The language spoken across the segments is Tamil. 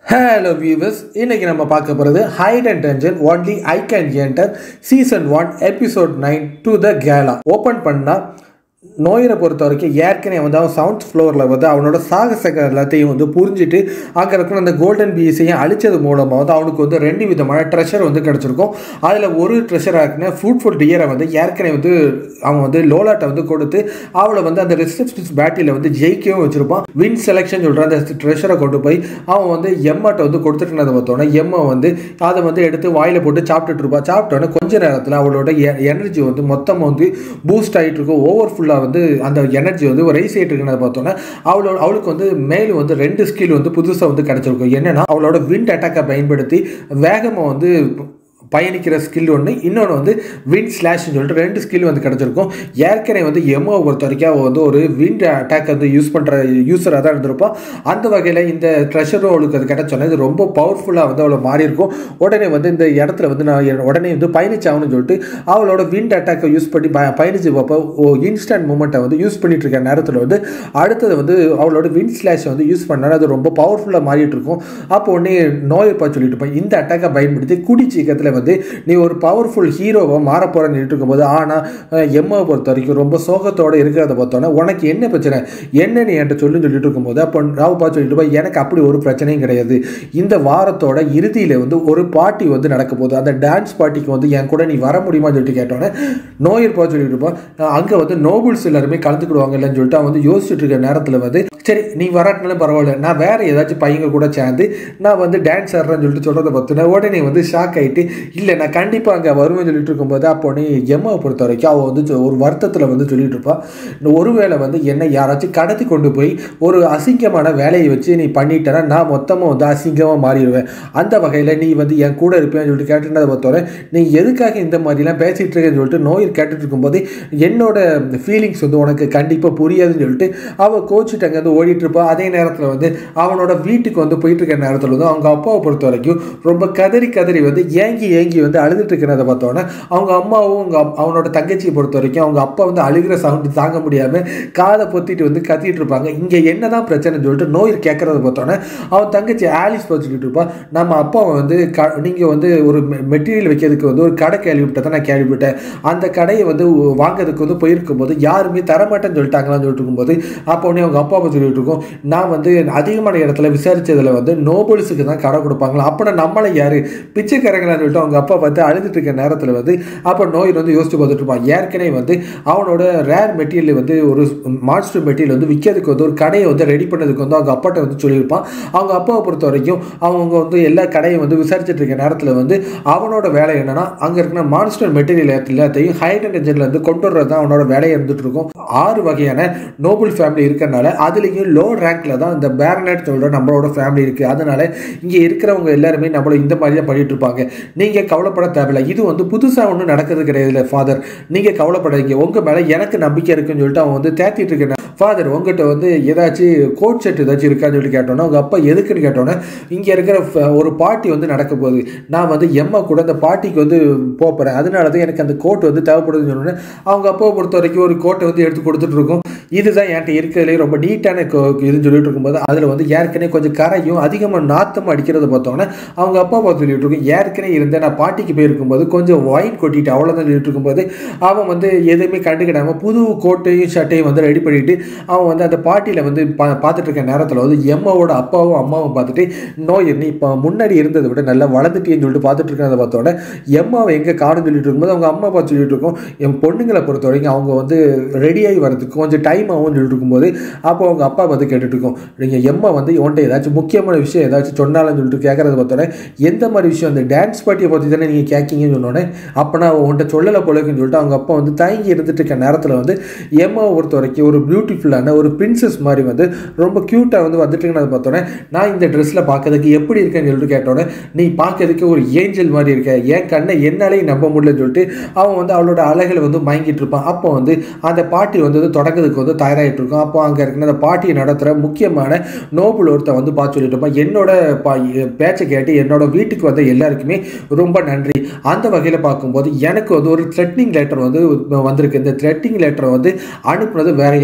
ஹலோ வியூவர்ஸ் இன்னைக்கு நம்ம பார்க்க போகிறது hide and tension only I can enter season one episode nine to the கேலா ஓப்பன் பண்ணால் நோயரை பொறுத்த வரைக்கும் ஏற்கனவே வந்து அவன் செவன்த் ஃப்ளோரில் வந்து அவனோட சாகசங்கள் எல்லாத்தையும் வந்து புரிஞ்சுட்டு அங்கே இருக்கிற அந்த கோல்டன் பீஸையும் அழிச்சது மூலமாக வந்து அவனுக்கு வந்து ரெண்டு விதமான ட்ரெஷர் வந்து கிடச்சிருக்கும் அதில் ஒரு ட்ரெஷராக இருக்குன்னா ஃப்ரூட்ஃபுல் டியரை வந்து ஏற்கனவே வந்து அவன் வந்து லோலாட்டை வந்து கொடுத்து அவளை வந்து அந்த ரிசப்ஷனிஸ்ட் பேட்டியில் வந்து ஜெயிக்கவும் வச்சிருப்பான் வின் செலெக்ஷன் சொல்கிற அந்த ட்ரெஷரை கொண்டு போய் அவன் வந்து எம்மாட்ட வந்து கொடுத்துட்டு பார்த்தோன்னே எம்மா வந்து அதை வந்து எடுத்து வாயில் போட்டு சாப்பிட்டுட்டு இருப்பான் சாப்பிட்டோன்னே கொஞ்ச நேரத்தில் அவளோட எனர்ஜி வந்து மொத்தமாக வந்து பூஸ்ட் ஆகிட்டு இருக்கும் ஓவர் ஃபுல்லாக வந்து அந்த எனர்ஜி வந்து ரைஸ் ஆகிட்டு இருக்கிறத பார்த்தோன்னே அவளோட அவளுக்கு வந்து மேலும் வந்து ரெண்டு ஸ்கில் வந்து புதுசாக வந்து கிடச்சிருக்கும் என்னென்னா அவளோட விண்ட் அட்டாக்கை பயன்படுத்தி வேகமாக வந்து பயணிக்கிற ஸ்கில் ஒன்று இன்னொன்று வந்து விண்ட் ஸ்லாஷ்னு சொல்லிட்டு ரெண்டு ஸ்கில் வந்து கிடச்சிருக்கும் ஏற்கனவே வந்து எம்ஓவை பொறுத்த வரைக்கும் அவள் வந்து ஒரு விண்ட் அட்டாக் வந்து யூஸ் பண்ணுற யூஸராக தான் இருந்திருப்பான் அந்த வகையில் இந்த ட்ரெஷரும் அவளுக்கு அது கிடச்சோன்னே இது ரொம்ப பவர்ஃபுல்லாக வந்து அவளை மாறி இருக்கும் உடனே வந்து இந்த இடத்துல வந்து நான் உடனே வந்து பயணிச்சாகணும்னு சொல்லிட்டு அவளோட விண்ட் அட்டாக்கை யூஸ் பண்ணி ப பயணிச்சு பார்ப்போ இன்ஸ்டன்ட் மூமெண்ட்டை வந்து யூஸ் பண்ணிட்டு இருக்க நேரத்தில் வந்து அடுத்தது வந்து அவளோட விண்ட் ஸ்லாஷை வந்து யூஸ் பண்ணாலும் அது ரொம்ப பவர்ஃபுல்லாக மாறிட்டு இருக்கும் அப்போ உடனே நோயப்பா சொல்லிட்டு இருப்பேன் இந்த அட்டாக்கை பயன்படுத்தி குடி சீக்கிரத்தில் வந்து நீ ஒரு பவர்ஃபுல் ஹீரோவை மாற போகிறன்னு இருக்கும்போது ஆனால் எம்மாவை பொறுத்த வரைக்கும் ரொம்ப சோகத்தோடு இருக்கிறத பார்த்தோன்னே உனக்கு என்ன பிரச்சனை என்ன நீ என்கிட்ட சொல்லுன்னு சொல்லிட்டு இருக்கும்போது அப்போ ராவுப்பா சொல்லிட்டு போய் எனக்கு அப்படி ஒரு பிரச்சனையும் கிடையாது இந்த வாரத்தோட இறுதியில் வந்து ஒரு பார்ட்டி வந்து நடக்க போகுது அந்த டான்ஸ் பார்ட்டிக்கு வந்து என் கூட நீ வர முடியுமான்னு சொல்லிட்டு கேட்டோன்னே நோயிருப்பா சொல்லிட்டு இருப்பான் அங்கே வந்து நோபல்ஸ் எல்லாருமே கலந்துக்கிடுவாங்க இல்லைன்னு சொல்லிட்டு அவன் வந்து யோசிச்சுட்டு இருக்க நேரத்தில் வந்து சரி நீ வராட்டினாலும் பரவாயில்ல நான் வேற ஏதாச்சும் பையங்க கூட சேர்ந்து நான் வந்து டான்ஸ் ஆடுறேன்னு சொல்லிட்டு சொல்கிறத பார்த்துனா உடனே வந்து ஷாக் ஆகிட்டு இல்லை நான் கண்டிப்பாக அங்கே வருவேன் சொல்லிட்டு இருக்கும்போது அப்போ நீ எம்மாவை பொறுத்த வரைக்கும் அவள் வந்து ஒரு வருத்தத்தில் வந்து சொல்லிட்டு இருப்பாள் ஒருவேளை வந்து என்னை யாராச்சும் கடத்தி கொண்டு போய் ஒரு அசிங்கமான வேலையை வச்சு நீ பண்ணிட்டேன்னா நான் மொத்தமாக வந்து அசிங்கமாக மாறிடுவேன் அந்த வகையில் நீ வந்து என் கூட இருப்பேன்னு சொல்லிட்டு கேட்டுனதை பார்த்தோன்னே நீ எதுக்காக இந்த மாதிரிலாம் பேசிகிட்டு இருக்கேன்னு சொல்லிட்டு நோய் கேட்டுட்டு இருக்கும்போது என்னோட ஃபீலிங்ஸ் வந்து உனக்கு கண்டிப்பாக புரியாதுன்னு சொல்லிட்டு அவள் கோச்சிட்டு அங்கே வந்து ஓடிட்டு இருப்பா அதே நேரத்தில் வந்து அவனோட வீட்டுக்கு வந்து போயிட்டு இருக்க நேரத்தில் வந்து அவங்க அப்பாவை பொறுத்த வரைக்கும் ரொம்ப கதறி கதறி வந்து ஏங்கி ஏங்கி வந்து அழுதுட்டு இருக்கிறத பார்த்தோன்னே அவங்க அம்மாவும் அவங்க அவனோட தங்கச்சியை பொறுத்த வரைக்கும் அவங்க அப்பா வந்து அழுகிற சவுண்டு தாங்க முடியாமல் காதை பொத்திட்டு வந்து கத்திட்டு இருப்பாங்க இங்கே என்னதான் பிரச்சனைன்னு சொல்லிட்டு நோய் கேட்கறத பார்த்தோன்னே அவன் தங்கச்சி ஆலிஸ் பார்த்துக்கிட்டு இருப்பா நம்ம அப்பாவை வந்து க நீங்கள் வந்து ஒரு மெட்டீரியல் வைக்கிறதுக்கு வந்து ஒரு கடை கேள்விப்பட்டதை நான் கேள்விப்பட்டேன் அந்த கடையை வந்து வாங்கிறதுக்கு வந்து போயிருக்கும் போது யாருமே தரமாட்டேன்னு சொல்லிட்டாங்களான்னு சொல்லிட்டு இருக்கும்போது அப்போ உடனே அவங்க அப்பாவை சொல்லிட்டு இருக்கோம் நான் வந்து அதிகமான இடத்துல விசாரிச்சதில் வந்து நோபல்ஸுக்கு தான் கடை கொடுப்பாங்களா அப்போ நம்மளை யார் பிச்சைக்காரங்களான்னு சொல்லிட்டு அவங்க அப்பா பார்த்து அழுதுட்டு இருக்க நேரத்தில் வந்து அப்போ நோய் வந்து யோசிச்சு பார்த்துட்டு இருப்பான் ஏற்கனவே வந்து அவனோட ரேர் மெட்டீரியல் வந்து ஒரு மான்ஸ்டர் மெட்டீரியல் வந்து விற்கிறதுக்கு வந்து ஒரு கடையை வந்து ரெடி பண்ணதுக்கு வந்து அவங்க அப்பாட்ட வந்து சொல்லியிருப்பான் அவங்க அப்பாவை பொறுத்த வரைக்கும் அவங்க வந்து எல்லா கடையும் வந்து விசாரிச்சுட்டு இருக்க நேரத்தில் வந்து அவனோட வேலை என்னன்னா அங்கே இருக்கிற மான்ஸ்டர் மெட்டீரியல் எல்லாத்தையும் ஹைட் அண்ட் என்ஜின்ல இருந்து கொண்டு வர்றது தான் அவனோட வேலையை இருந்துட்டு இருக்கும் ஆறு வகையான நோபல் ஃபேமிலி இருக்கிறனால அதுலேயும் லோ ரேங்க்ல தான் இந்த பேரனட் சொல்கிற நம்மளோட ஃபேமிலி இருக்குது அதனால இங்கே இருக்கிறவங்க எல்லாருமே நம்மள இந்த மாதிரி தான் பண்ணிட்டு இருப்பாங்க நீங்கள் கவலைப்பட தேவையில்லை இது வந்து புதுசாக ஒன்றும் நடக்கிறது கிடையாது ஃபாதர் நீங்கள் கவலைப்படாதீங்க உங்கள் மேலே எனக்கு நம்பிக்கை இருக்குன்னு சொல்லிட்டு அவன் வந்து தேத்திட்டு இருக்கேன் ஃபாதர் உங்ககிட்ட வந்து ஏதாச்சும் கோட் செட் ஏதாச்சும் இருக்கான்னு சொல்லி கேட்டோன்னா அவங்க அப்பா எதுக்குன்னு கேட்டோன்னே இங்கே இருக்கிற ஒரு பார்ட்டி வந்து நடக்க போகுது நான் வந்து எம்மா கூட அந்த பார்ட்டிக்கு வந்து போகிறேன் அதனால தான் எனக்கு அந்த கோட் வந்து தேவைப்படுதுன்னு சொன்னோன்னே அவங்க அப்பாவை பொறுத்த வரைக்கும் ஒரு கோட்டை வந்து எடுத்து கொடுத்துட்டு இருக்கோம் இதுதான் என்கிட்ட இருக்கிறதுலே ரொம்ப நீட்டான இதுன்னு சொல்லிட்டு இருக்கும்போது அதில் வந்து ஏற்கனவே கொஞ்சம் கரையும் அதிகமாக நாத்தம் அடிக்கிறத பார்த்தோன்னே அவங்க அப்பா பார்த்து சொல்லிட்டு இருக்கும் ஏற்கனவே இருந்த நான் பாட்டிக்கு போயிருக்கும்போது கொஞ்சம் ஒயின் கொட்டிட்டு அவ்வளோதான் சொல்லிட்டு இருக்கும்போது அவன் வந்து எதுவுமே கண்டுக்கிடாமல் புது கோட்டையும் ஷர்ட்டையும் வந்து ரெடி பண்ணிட்டு அவன் வந்து அந்த பாட்டியில் வந்து பா பார்த்துட்டு இருக்க நேரத்தில் வந்து எம்மாவோட அப்பாவும் அம்மாவும் பார்த்துட்டு நோய் நீ இப்போ முன்னாடி இருந்ததை விட நல்லா வளர்ந்துட்டேன்னு சொல்லிட்டு பார்த்துட்டு இருக்கிறத பார்த்தோன்னே எம்மாவை எங்கே காணுன்னு சொல்லிட்டு இருக்கும்போது அவங்க அம்மா பார்த்து சொல்லிட்டு இருக்கோம் என் பொண்ணுங்களை பொறுத்த வரைக்கும் அவங்க வந்து ரெடியாகி வரதுக்கு கொஞ்சம் டைம் ஆகும்னு சொல்லிட்டு இருக்கும்போது அப்போ அவங்க அப்பா வந்து கேட்டுட்டு இருக்கோம் நீங்கள் எம்மா வந்து உன்ட்ட ஏதாச்சும் முக்கியமான விஷயம் ஏதாச்சும் சொன்னாலும் சொல்லிட்டு கேட்கறத பார்த்தோன்னே எந்த மாதிரி விஷயம் அந்த டான்ஸ் பார்ட்டியை பற்றி தானே நீங்கள் கேட்கீங்கன்னு சொன்னோன்னே அப்போ நான் உன்ட்ட சொல்லலை போலக்குன்னு சொல்லிட்டு அவங்க அப்பா வந்து தயங்கி இருந்துட்டு இருக்க நேரத்தில் வந்து எம்மாவை பொறுத்த வரைக்கும் ஒரு பியூட்டிஃபுல்லான ஒரு பிரின்சஸ் மாதிரி வந்து ரொம்ப க்யூட்டாக வந்து வந்துட்டு இருக்கிறத பார்த்தோன்னே நான் இந்த ட்ரெஸ்ஸில் பார்க்கறதுக்கு எப்படி இருக்கேன்னு சொல்லிட்டு கேட்டோன்னே நீ பார்க்கறதுக்கு ஒரு ஏஞ்சல் மாதிரி இருக்க என் கண்ணை என்னாலையும் நம்ப முடியலன்னு சொல்லிட்டு அவன் வந்து அவளோட அழகில் வந்து மயங்கிட்டு இருப்பான் அப்போ வந்து அந்த பாட்டி வந்து தொடங்கிறதுக்கு வந்து தயாராகிட்டு இருக்கும் அப்போ அங்கே இருக்கிற அந்த பாட்டியை நடத்துகிற முக்கியமான நோபல் ஒருத்தன் வந்து பார்த்து சொல்லிட்டு இருப்பான் என்னோட பா பேச்சை கேட்டு என்னோட வீட்டுக்கு வந்த எல்லாருக்குமே ரொம்ப நன்றி அந்த வகையில் பார்க்கும்போது எனக்கு வந்து ஒரு த்ரெட்னிங் லெட்டர் வந்து வந்திருக்கு இந்த த்ரெட்டிங் லெட்டரை வந்து அனுப்புனது வேற யாரும் கிடையாது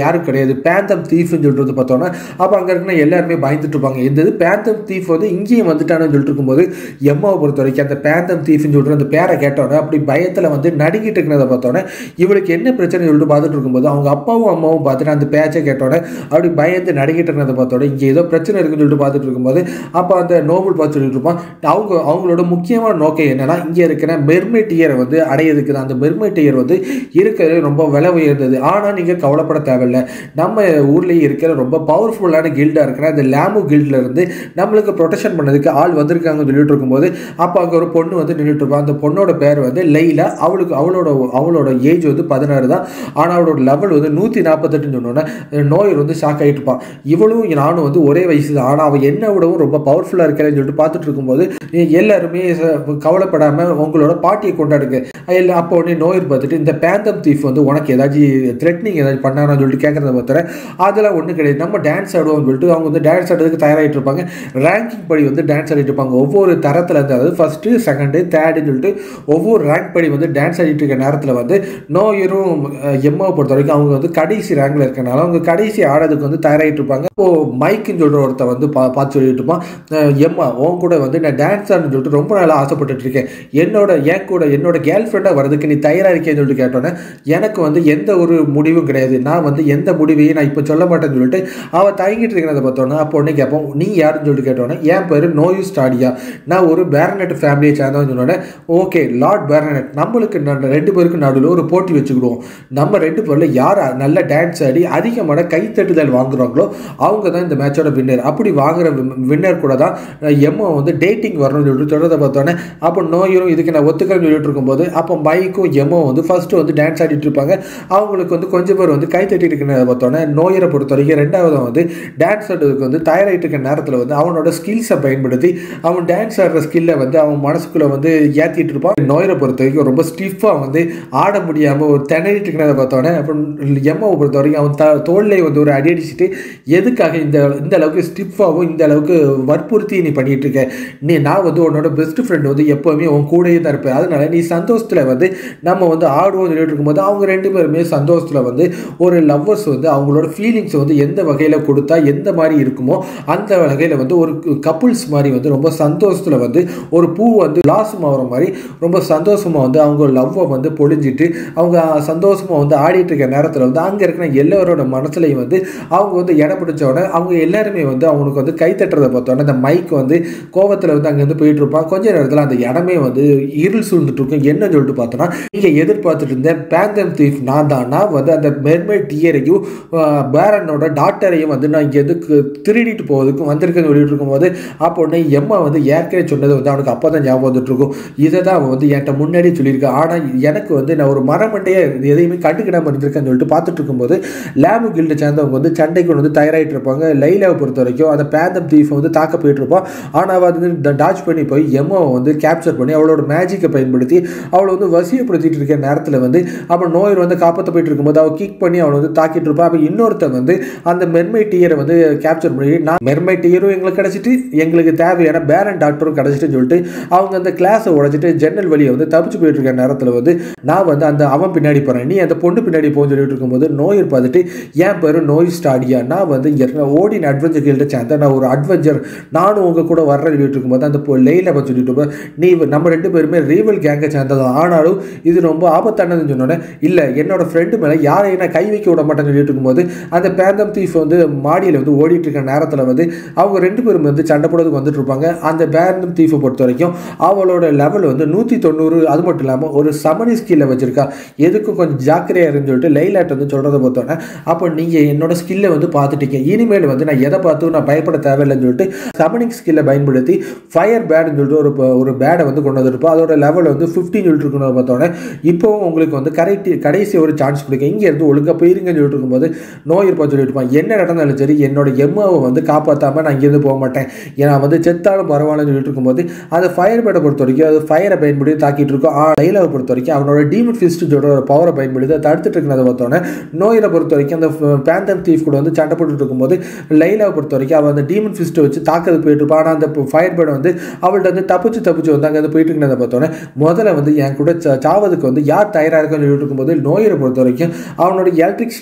கிடையாது பேந்தம் தீஃப்னு சொல்லிட்டு வந்து பார்த்தோன்னா அப்போ அங்கே இருக்கிற எல்லாருமே பயந்துட்டு இருப்பாங்க இந்த இது பேந்தம் தீஃப் வந்து இங்கேயும் வந்துட்டானு சொல்லிட்டு இருக்கும்போது எம்மாவை பொறுத்த வரைக்கும் அந்த பேந்தம் தீஃப்னு சொல்லிட்டு அந்த பேரை கேட்டோன்னே அப்படி பயத்தில் வந்து நடுங்கிட்டு இருக்கிறத பார்த்தோன்னே இவளுக்கு என்ன பிரச்சனை சொல்லிட்டு பார்த்துட்டு இருக்கும்போது அவங்க அப்பாவும் அம்மாவும் பார்த்துட்டு அந்த பேச்சை கேட்டோன்னே அப்படி பயந்து நடுங்கிட்டு இருக்கிறத பார்த்தோன்னே இங்கே ஏதோ பிரச்சனை இருக்குன்னு சொல்லிட்டு பார்த்துட்டு இருக்கும்போது அப்போ அந்த நோபல் பார்த்து சொல்லிட்டு இருப்பான் அவங்க அவங்களோட முக்கியமான நோக்கம் என்னன்னா இங்கே இருக்கிற மெர்மேட்டியரை வந்து அடையிறதுக்கு தான் அந்த மெர்மேட்டியர் வந்து இருக்கிறது ரொம்ப விலை உயர்ந்தது ஆனால் நீங்கள் கவலைப்பட தேவையில்லை நம்ம ஊர்லேயே இருக்கிற ரொம்ப பவர்ஃபுல்லான கில்டாக இருக்கிற அந்த லேமு கில்டில் இருந்து நம்மளுக்கு ப்ரொடெக்ஷன் பண்ணதுக்கு ஆள் வந்திருக்காங்கன்னு சொல்லிட்டு இருக்கும்போது அப்போ அங்கே ஒரு பொண்ணு வந்து நின்றுட்டு இருப்பான் அந்த பொண்ணோட பேர் வந்து லைலா அவளுக்கு அவளோட அவளோட ஏஜ் வந்து பதினாறு தான் ஆனால் அவளோட லெவல் வந்து நூற்றி நாற்பத்தெட்டுன்னு சொன்னோன்னே நோயர் வந்து ஷாக் ஆகிட்டு இருப்பான் இவளும் நானும் வந்து ஒரே வயசு தான் ஆனால் அவள் என்ன விடவும் ரொம்ப பவர்ஃபுல்லாக இருக்கிறேன்னு சொல்லிட்டு பார்த்துட்டு இருக்கும்போது எல்லாருமே ச- கவலைப்படாமல் உங்களோட பாட்டியை கொண்டாடுங்க இல்லை அப்போ உடனே நோயர் பார்த்துட்டு இந்த பேந்தம் தீஃப் வந்து உனக்கு ஏதாச்சும் த்ரெட்னிங் ஏதாச்சும் பண்ணாரான்னு சொல்லிட்டு கேட்குறத பார்த்துறேன் அதெல்லாம் ஒன்றும் கிடையாது நம்ம டான்ஸ் ஆடுவோம்னு சொல்லிட்டு அவங்க வந்து டான்ஸ் ஆடுறதுக்கு தயாராகிட்டு இருப்பாங்க ரேங்கிங் படி வந்து டான்ஸ் ஆடிட்டு இருப்பாங்க ஒவ்வொரு தரத்தில் இருந்து அதாவது ஃபஸ்ட்டு செகண்டு தேர்டுன்னு சொல்லிட்டு ஒவ்வொரு ரேங்க் படி வந்து டான்ஸ் ஆடிட்டு இருக்க நேரத்தில் வந்து நோயரும் எம்மாவை பொறுத்த வரைக்கும் அவங்க வந்து கடைசி ரேங்கில் இருக்கனால அவங்க கடைசி ஆடுறதுக்கு வந்து தயாராகிட்டு இருப்பாங்க இப்போ மைக்குன்னு சொல்கிற ஒருத்தன் வந்து பா பார்த்து சொல்லிட்டு இருப்பான் அஹ் எம்மா உன் கூட வந்து நான் டான்ஸ் ஆடணும்னு சொல்லிட்டு ரொம்ப நாளாக ஆசைப்பட்டுட்டு இருக்கேன் என்னோட என் கூட என்னோட கேர்ள் ஃப்ரெண்டாக வரதுக்கு நீ தயாராக இருக்கேன்னு சொல்லிட்டு கேட்டோன்னே எனக்கு வந்து எந்த ஒரு முடிவும் கிடையாது நான் வந்து எந்த முடிவையும் நான் இப்போ சொல்ல மாட்டேன்னு சொல்லிட்டு அவள் தயங்கிட்டு இருக்கிறத பார்த்தோன்னே அப்போ உடனே கேட்போம் நீ யாருன்னு சொல்லிட்டு கேட்டோன்னே என் பேர் நோயு ஸ்டாடியா நான் ஒரு பேரனட் ஃபேமிலியை சேர்ந்தவன்னு சொன்னோன்னே ஓகே லார்ட் பேரனட் நம்மளுக்கு ந- ரெண்டு பேருக்கு நடுவில் ஒரு போட்டி வச்சுக்கிடுவோம் நம்ம ரெண்டு பேரில் யார் நல்ல டான்ஸ் ஆடி அதிகமான கைத்தட்டுதல் வாங்குறாங்களோ அவங்க தான் இந்த மேட்சோட வின்னர் அப்படி வாங்குற வின்னர் கூட தான் எம்மா வந்து டேட்டிங் வரணும்னு சொல்லிட்டு சொல்கிறத பார்த்தோன்னே அப்போ நோயும் இதுக்கு நான் ஒத்துக்கிறேன்னு சொல்லிட்டு இருக்கும்போது அப்போ மைக்கும் எம்மோ வந்து ஃபர்ஸ்ட் வந்து டான்ஸ் ஆடிட்டு இருப்பாங்க அவங்களுக்கு வந்து கொஞ்சம் பேர் வந்து கை தட்டிட்டு இருக்கிறத பார்த்தோன்னே நோயரை பொறுத்த வரைக்கும் ரெண்டாவது வந்து டான்ஸ் ஆடுறதுக்கு வந்து தயாராகிட்டு இருக்க நேரத்தில் வந்து அவனோட ஸ்கில்ஸை பயன்படுத்தி அவன் டான்ஸ் ஆடுற ஸ்கில்லை வந்து அவன் மனசுக்குள்ளே வந்து ஏற்றிட்டு இருப்பான் நோயரை பொறுத்த வரைக்கும் ரொம்ப ஸ்டிஃபாக வந்து ஆட முடியாமல் ஒரு திணறிட்டு இருக்கிறத பார்த்தோன்னே அப்புறம் எம்மாவை பொறுத்த வரைக்கும் அவன் த தோல்லை வந்து ஒரு அடி அடிச்சுட்டு எதுக்காக இந்த இந்த அளவுக்கு ஸ்டிஃபாகவும் இந்த அளவுக்கு வற்புறுத்தி நீ பண்ணிட்டு இருக்க நீ நான் வந்து உன்னோட பெஸ்ட் ஃப்ரெண்ட் வந்து எப்போவுமே உன் கூடயே தான் இருப்பேன் அதனால நீ சந்தோஷத்தில் வந்து நம்ம வந்து ஆடுவோம் சொல்லிட்டு இருக்கும்போது அவங்க ரெண்டு பேருமே சந்தோஷத்தில் வந்து ஒரு லவ்வர்ஸ் வந்து அவங்களோட ஃபீலிங்ஸ் வந்து எந்த வகையில் கொடுத்தா எந்த மாதிரி இருக்குமோ அந்த வகையில் வந்து ஒரு கப்புள்ஸ் மாதிரி வந்து ரொம்ப சந்தோஷத்தில் வந்து ஒரு பூ வந்து பிளாசம் ஆகிற மாதிரி ரொம்ப சந்தோஷமாக வந்து அவங்க லவ்வை வந்து பொழிஞ்சிட்டு அவங்க சந்தோஷமாக வந்து ஆடிட்டு இருக்க நேரத்தில் வந்து அங்கே இருக்கிற எல்லாரோட மனசுலையும் வந்து அவங்க வந்து இடம் பிடிச்ச உடனே அவங்க எல்லாருமே வந்து அவங்களுக்கு வந்து கை தட்டுறதை பார்த்தோன்னே அந்த மைக் வந்து கோவத்தில் வந்து அங்கேருந்து போயிட்டு இருப்பான் கொஞ்ச நேரத்தில் அந்த இடமே வந்து இருள் சூழ்ந்துட்டு இருக்கும் என்ன சொல்லிட்டு பார்த்தோன்னா நீங்கள் எதிர்பார்த்துட்டு இருந்தேன் பேந்தம் தீஃப் நான் தான் நான் வந்து அந்த மெர்மை டியரையும் பேரனோட டாக்டரையும் வந்து நான் இங்கேருந்து கு- திருடிட்டு போவதுக்கும் வந்திருக்கேன்னு சொல்லிட்டு இருக்கும்போது அப்போ உடனே எம்மா வந்து ஏற்கனவே சொன்னது வந்து அவனுக்கு அப்போ தான் ஞாபகம் வந்துட்டு இருக்கும் இதை தான் அவன் வந்து என்கிட்ட முன்னாடியே சொல்லியிருக்கான் ஆனால் எனக்கு வந்து நான் ஒரு மரமண்டையே எதையுமே கண்டுக்கிடாமல் இருந்திருக்கேன்னு சொல்லிட்டு பார்த்துட்டு இருக்கும்போது லேபு கில்டு சேர்ந்தவங்க வந்து சண்டைக்கு வந்து தயாராகிட்டு இருப்பாங்க லைலாவை பொறுத்த வரைக்கும் அந்த பேந்தம் தீஃபை வந்து தாக்க போயிட்டு இருப்பான் ஆனால் அவள் வந்து டாச் பண்ணி போய் எம்மாவை வந்து கேப்சர் பண்ணி அவளோட மேஜிக்கை பயன்படுத்தி அவளை வந்து வசியப்படுத்திட்டு இருக்க நேரத்தில் வந்து அப்புறம் நோயர் வந்து காப்பாற்ற போயிட்டு இருக்கும்போது அவள் கிக் பண்ணி அவனை வந்து தாக்கிட்டு இருப்பான் அப்போ இன்னொருத்தன் வந்து அந்த மெர்மை டீயரை வந்து கேப்சர் பண்ணி நான் மெர்மை டீயரும் எங்களுக்கு கிடச்சிட்டு எங்களுக்கு தேவையான பேரன் டாக்டரும் கிடச்சிட்டுன்னு சொல்லிட்டு அவங்க அந்த கிளாஸை உடைச்சிட்டு ஜன்னல் வழியை வந்து தப்பிச்சு போயிட்டு இருக்க நேரத்தில் வந்து நான் வந்து அந்த அவன் பின்னாடி போகிறேன் நீ அந்த பொண்ணு பின்னாடி போன்னு சொல்லிட்டு இருக்கும்போது நோயர் பார்த்துட்டு என் பேர் நோய் ஸ்டாடியா நான் வந்து இங்க ஓடின் அட்வென்ச்சர் கீழே சேர்ந்த நான் ஒரு அட்வென்ச்சர் நானும் உங்க கூட வர்றேன் சொல்லிட்டு இருக்கும்போது அந்த பொ- லெயில பற்றி சொல்லிட்டு இருப்பேன், நீ நம்ம ரெண்டு பேருமே ரீவல் கேங்கை சேர்ந்ததான் ஆனாலும் இது ரொம்ப ஆபத்தானதுன்னு சொன்னோன்னே இல்லை என்னோட ஃப்ரெண்டு மேலே யாரையும் நான் கை வைக்க விட மாட்டேன்னு சொல்லிட்டு இருக்கும்போது அந்த பேந்தம் தீஃப் வந்து மாடியில் வந்து ஓடிட்டு இருக்க நேரத்தில் வந்து அவங்க ரெண்டு பேரும் வந்து சண்டை போடுறதுக்கு வந்துட்டு இருப்பாங்க அந்த பேந்தம் தீஃபை பொறுத்த வரைக்கும் அவளோட லெவல் வந்து நூற்றி தொண்ணூறு அது மட்டும் இல்லாமல் ஒரு சமணி ஸ்கில்லை வச்சிருக்கா எதுக்கும் கொஞ்சம் ஜாக்கிரதையா இருன்னு சொல்லிட்டு லைலாட் வந்து சொல்கிறத பார்த்தோன்னே அப்போ நீங்கள் என்னோட ஸ்கில்லை வந்து பார்த்துட்டீங்க இனிமேல் வந்து நான் எதை பார்த்தும் நான் பயப்பட தேவையில்லைன்னு சொல்லிட்டு சமனிக் ஸ்கில்லை பயன்படுத்தி ஃபயர் பேடுன்னு சொல்லிட்டு ஒரு ப- ஒரு பேடை வந்து கொண்டு வந்திருப்போம் அதோட லெவல் வந்து ஃபிஃப்டின் சொல்லிட்டு இருக்கணும் பார்த்தோன்னே இப்போவும் உங்களுக்கு வந்து கரெக்ட் கடைசி ஒரு சான்ஸ் கொடுக்க இங்கே இருந்து ஒழுங்காக போயிருங்கன்னு சொல்லிட்டு இருக்கும்போது நோய் இருப்பா சொல்லிட்டு இருப்பான் என்ன நடந்தாலும் சரி என்னோட எம்மாவை வந்து காப்பாற்றாமல் நான் இங்கேருந்து போக மாட்டேன் ஏன்னா வந்து செத்தாலும் பரவாயில்லன்னு சொல்லிட்டு இருக்கும்போது அந்த ஃபயர் பேடை பொறுத்த வரைக்கும் அது ஃபயரை பயன்படுத்தி தாக்கிட்டு இருக்கும் ஆ லைலாவை பொறுத்த வரைக்கும் அவனோட டீமன் ஃபிஸ்ட் சொல்கிற ஒரு பவரை பயன்படுத்தி அதை தடுத்துட்டு இருக்கிறத பார்த்தோன்னே நோயில பொறுத்த வரைக்கும் அந்த பேந்தம் தீஃப் கூட வந்து சண்டை போட்டுட்டு இருக்கும்போது லைலாவை பொறுத்த வரைக்கும் அவன் அந்த டீமன் ஃபிஸ்ட்டை வச்சு தாக்கிறது போயிட்டு இருப்பான் ஆனால் அந்த ஃபயர் பேடை வந்து அவள்கிட்ட வந்து தப்பிச்சு தப்பிச்சு வந்து அங்கே வந்து போயிட்டு இருக்கிறத பார்த்தோன்னே முதல்ல வந்து என் கூட சா- சாவதுக்கு வந்து யார் தயாராக இருக்குன்னு சொல்லிட்டு இருக்கும்போது நோயரை பொறுத்த வரைக்கும் அவனோட எலக்ட்ரிக் ஸ்ட்ரைக்கை பயன்படுத்தி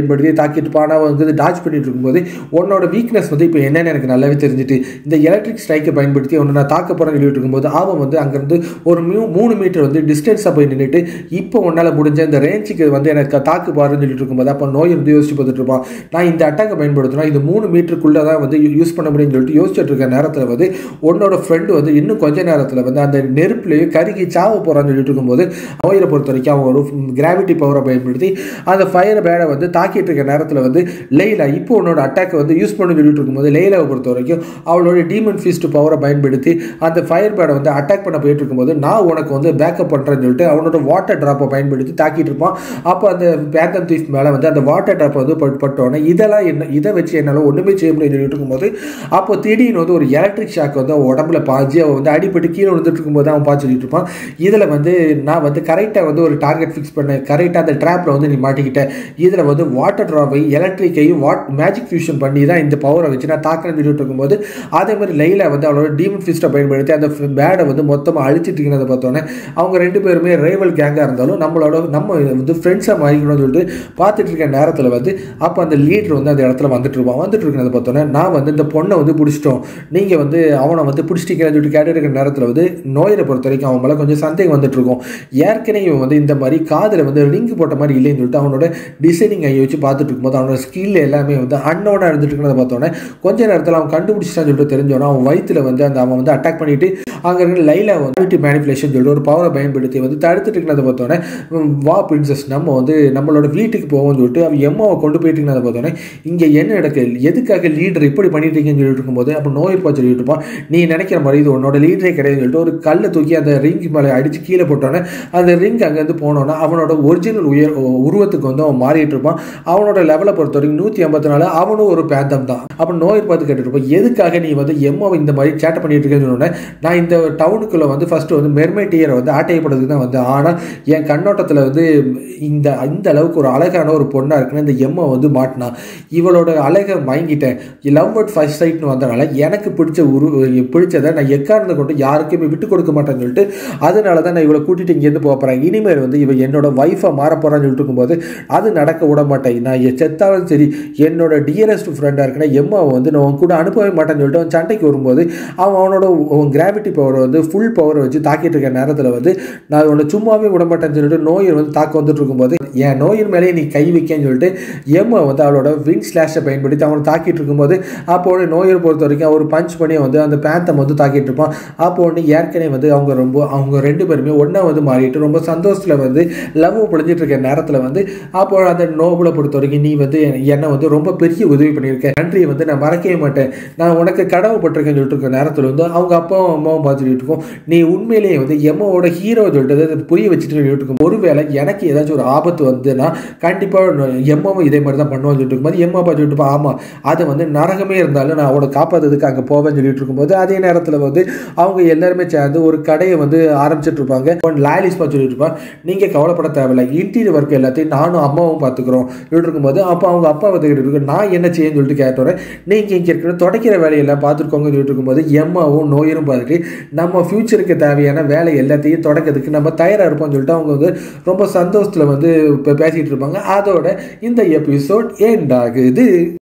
பயன்படுத்தி தாக்கிட்டு இருப்பான் ஆனால் வந்து டாச் பண்ணிட்டு இருக்கும்போது உன்னோட வீக்னஸ் வந்து இப்போ என்னன்னு எனக்கு நல்லாவே தெரிஞ்சுட்டு இந்த எலக்ட்ரிக் ஸ்ட்ரைக்கை பயன்படுத்தி அவனை நான் தாக்க போகிறேன்னு சொல்லிட்டு இருக்கும்போது அவன் வந்து அங்கேருந்து ஒரு மியூ மூணு மீட்டர் வந்து டிஸ்டன்ஸாக போய் நின்றுட்டு இப்போ உன்னால் முடிஞ்ச இந்த ரேஞ்சுக்கு வந்து எனக்கு தாக்கு பாருன்னு சொல்லிட்டு இருக்கும்போது அப்போ நோய் வந்து யோசிச்சு பார்த்துட்டு இருப்பான் நான் இந்த அட்டாக்கை பயன்படுத்தினா இது மூணு மீட்டருக்குள்ளே தான் வந்து யூஸ் பண்ண முடியும்னு சொல்லிட்டு யோசிச்சுட்டு இருக்க நேரத்தில் வந்து உன்னோட ஃப்ரெண்டு வந்து இன்னும் கொஞ்ச நேரத்தில் வந்து அந்த நெருப்புலேயே கருகி சாவ போகிறான்னு சொல்லிட்டு இருக்கும்போது நோயை பொறுத்த வரைக்கும் அவன் ஒரு கிராவிட்டி பவரை பயன்படுத்தி அந்த ஃபயர் பேடை வந்து தாக்கிட்டு இருக்க நேரத்தில் வந்து லெய்லா இப்போ உன்னோட அட்டாக் வந்து யூஸ் பண்ண சொல்லிட்டு இருக்கும்போது லெய்லாவை பொறுத்த வரைக்கும் அவளோட டீமன் ஃபீஸ்ட் பவரை பயன்படுத்தி அந்த ஃபயர் பேடை வந்து அட்டாக் பண்ண போயிட்டு இருக்கும்போது நான் உனக்கு வந்து பேக்கப் பண்ணுறேன்னு சொல்லிட்டு அவனோட வாட்டர் ட்ராப்பை பயன்படுத்தி தாக்கிட்டு இருப்பான் அப்போ அந்த பேத்தம் தீஃப் மேலே வந்து அந்த வாட்டர் ட்ராப் வந்து பட் பட்டோன்னே இதெல்லாம் என்ன இதை வச்சு என்னால் ஒன்றுமே செய்ய முடியும்னு சொல்லிட்டு இருக்கும்போது அப்போ திடீர்னு வந்து ஒரு எலக்ட்ரிக் ஷாக் வந்து அவன் உடம்புல பாஞ்சு அவன் வந்து அடிபட்டு கீழே விழுந்துட்டு இருக்கும்போது அவன் பார்த்து சொல்லிட்டு இருப்பான் இதில் வந்து நான் வந்து கரெக்டாக வந்து ஒரு டார்கெட் ஃபிக்ஸ் பண்ணேன் கரெக்டாக அந்த ட்ராப்பில் வந்து நீ மாட்டிக்கிட்ட இதில் வந்து வாட்டர் ட்ராப்பை எலக்ட்ரிக்கையும் வாட் மேஜிக் ஃபியூஷன் பண்ணி தான் இந்த பவரை வச்சு நான் தாக்கணும் சொல்லிட்டு இருக்கும்போது அதே மாதிரி லைலா வந்து அவளோட டீமன் ஃபிஸ்ட்டை பயன்படுத்தி அந்த பேடை வந்து மொத்தமாக அழிச்சிட்டு இருக்கிறத பார்த்தோன்னே அவங்க ரெண்டு பேருமே ரைவல் கேங்காக இருந்தாலும் நம்மளோட நம்ம வந்து ஃப்ரெண்ட்ஸாக மாறிக்கணும்னு சொல்லிட்டு பார்த்துட்டு இருக்க நேரத்தில் வந்து அப்போ அந்த லீடர் வந்து அந்த இடத்துல வந்துட்டு இருப்பான் வந்துட்டு இருக்கிறத பார்த்தோன்னே நான் வந்து இந்த பொண்ணை வந்து பிடிச்சிட்டோம் நீங்கள் வந்து அவனை வந்து பிடிச்சிட்டீங்கன்னு சொல்லிட்டு கேட்டு இருக்கிற நேரத்தில் வந்து நோயரை பொறுத்த வரைக்கும் அவன் மேலே கொஞ்சம் சந்தேகம் வந்துட்டு இருக்கும் ஏற்கனவே இவன் வந்து இந்த மாதிரி காதில் வந்து ரிங்கு போட்ட மாதிரி இல்லைன்னு சொல்லிட்டு அவனோட டிசைனிங் ஐ வச்சு பார்த்துட்டு இருக்கும்போது அவனோட ஸ்கில் எல்லாமே வந்து அன்னோட இருந்துட்டு இருக்கிறத பார்த்தோன்னே கொஞ்ச நேரத்தில் அவன் கண்டுபிடிச்சிட்டான்னு சொல்லிட்டு தெரிஞ்சோன்னா அவன் வயிற்றுல வந்து அந்த அவன் வந்து அட்டாக் பண்ணிட்டு அங்கே இருக்கிற லைலா வந்து மேனிப்புலேஷன் சொல்லிட்டு ஒரு பவரை பயன்படுத்தி வந்து தடுத்துட்டு இருக்கிறத பார்த்தோன்னே உம், வா பிரின்சஸ் நம்ம வந்து நம்மளோட வீட்டுக்கு போவோம்னு சொல்லிட்டு அவன் எம்மாவை கொண்டு போயிட்டு இருக்கிறத பார்த்தோன்னே இங்கே என்ன நடக்கு எதுக்காக லீடர் இப்படி பண்ணிட்டு இருக்கீங்கன்னு சொல்லிட்டு இருக்கும்போது அப்போ நோய் பா சொல்லிட்டு இருப்பான் நீ நினைக்கிற மாதிரி இது உன்னோட லீடரே கிடையாதுன்னு சொல்லிட்டு ஒரு கல்லை தூக்கி அந்த ரிங் மேலே அடித்து கீழே போட்டோன்னே அந்த ரிங் அங்கேருந்து போனோன்னா அவனோட ஒரிஜினல் உயர் உருவத்துக்கு வந்து அவன் மாறிட்டு இருப்பான் அவனோட லெவலை பொறுத்த வரைக்கும் நூற்றி ஐம்பத்தி நாலு அவனும் ஒரு பேந்தம் தான் அப்போ நோய் பார்த்து கேட்டுட்டு இருப்பான் எதுக்காக நீ வந்து எம்மாவை இந்த மாதிரி சேட்டை பண்ணிட்டு இருக்கேன்னு சொன்னோன்னே நான் இந்த டவுனுக்குள்ளே வந்து ஃபஸ்ட்டு வந்து மெர்மைட்டியரை வந்து ஆட்டையப்படுறதுக்கு தான் வந்து ஆனால் என் கண்ணோட்டத்தில் வந்து இந்த இந்த அளவுக்கு ஒரு அழகான ஒரு பொண்ணாக இருக்குன்னு இந்த எம்மா வந்து மாட்டினா இவளோட அழகை வாங்கிட்டேன் லவ் அட் ஃபர்ஸ்ட் சைட்னு வந்தனால எனக்கு பிடிச்ச உரு பிடிச்சதை நான் எக்காரணத்தை கொண்டு யாருக்குமே விட்டு கொடுக்க மாட்டேன்னு சொல்லிட்டு அதனால தான் நான் இவளை கூட்டிகிட்டு இங்கேருந்து போகிறேன் இனிமேல் வந்து இவன் என்னோட ஒய்ஃபாக மாற போகிறான்னு சொல்லிட்டு இருக்கும்போது அது நடக்க விட மாட்டேன் நான் எ- செத்தாலும் சரி என்னோட டியரஸ்ட் ஃப்ரெண்டாக இருக்குன்னா எம்மாவை வந்து நான் உன் கூட அனுப்பவே மாட்டேன்னு சொல்லிட்டு அவன் சண்டைக்கு வரும்போது அவன் அவனோட கிராவிட்டி பவரை வந்து ஃபுல் பவரை வச்சு தாக்கிட்டு இருக்க நேரத்தில் வந்து நான் உன்னை சும்மாவே விட மாட்டேன்னு சொல்லிட்டு நோயை வந்து தாக்க வந்துட்டு இருக்கும்போது என் நோயின் மேலே நீ கை வைக்கன்னு சொல்லிட்டு எம்மா வந்து அவளோட விங் ஸ்லாஷை பயன்படுத்தி அவனை தாக்கிட்டு இருக்கும்போது அப்போ உடனே நோயை பொறுத்த வரைக்கும் அவர் பஞ்ச் பண்ணி வந்து அந்த பேந்தம் வந்து தாக்கிட்டு இருப்பான் அப்போ ஒன்று ஏற்கனவே வந்து அவங்க ரொம்ப அவங்க ரெண்டு பேருமே ஒன்றா வந்து மாறிட்டு ரொம்ப சந்தோஷத்தில் வந்து லவ் பொழிஞ்சிட்டு இருக்க நேரத்தில் வந்து அப்போ அந்த நோபலை பொறுத்த வரைக்கும் நீ வந்து என்னை வந்து ரொம்ப பெரிய உதவி பண்ணியிருக்க நன்றியை வந்து நான் மறக்கவே மாட்டேன் நான் உனக்கு கடவுப்பட்டிருக்கேன்னு சொல்லிட்டு இருக்க நேரத்தில் வந்து அவங்க அப்பாவும் அம்மாவும் பார்த்துட்டு இருக்கும் நீ உண்மையிலேயே வந்து எம்மாவோட ஹீரோ சொல்லிட்டு அதை புரிய வச்சுட்டு சொல்லிட்டு இருக்கும் ஒருவேளை எனக்கு ஏதாச்சும் ஒரு ஆபத்து வந்துன்னா கண்டிப்பாக எம்மாவும் இதே மாதிரி தான் பண்ணுவான்னு சொல்லிட்டு இருக்கும்போது எம்மா பார்த்து சொல்லிட்டு இருப்பா, ஆமா அது வந்து நரகமே இருந்தாலும் நான் அவனை காப்பாற்றுறதுக்கு அங்கே போவேன்னு சொல்லிட்டு இருக்கும்போது அதே நேரத்தில் வந்து அவங்க எல்லாருமே சேர்ந்து ஒரு கடையை வந்து ஆரம்பிச்சிட்டு இருப்பாங்க லாலிஸ் பார்த்து சொல்லிட்டு இருப்பான் நீங்கள் கவலைப்பட தேவையில்லை இன்டீரியர் ஒர்க் எல்லாத்தையும் நானும் அம்மாவும் பார்த்துக்குறோம் சொல்லிட்டு இருக்கும்போது அப்போ அவங்க அப்பா வந்து கேட்டு இருக்கு நான் என்ன செய்யன்னு சொல்லிட்டு கேட்டோன்னே நீங்கள் இங்கே இருக்கிற துடைக்கிற வேலையெல்லாம் பார்த்துருக்கோங்கன்னு சொல்லிட்டு இருக்கும்போது எம்மாவும் நோயரும் பார்த்துட்டு நம்ம ஃப்யூச்சருக்கு தேவையான வேலை எல்லாத்தையும் தொடக்கிறதுக்கு நம்ம தயாராக இருப்போம்னு சொல்லிட்டு அவங்க வந்து ரொம்ப சந்தோஷத்தில் வந்து இப்போ பேசிகிட்டு இருப்பாங்க அதோட இந்த எபிசோட் எண்ட் ஆகுது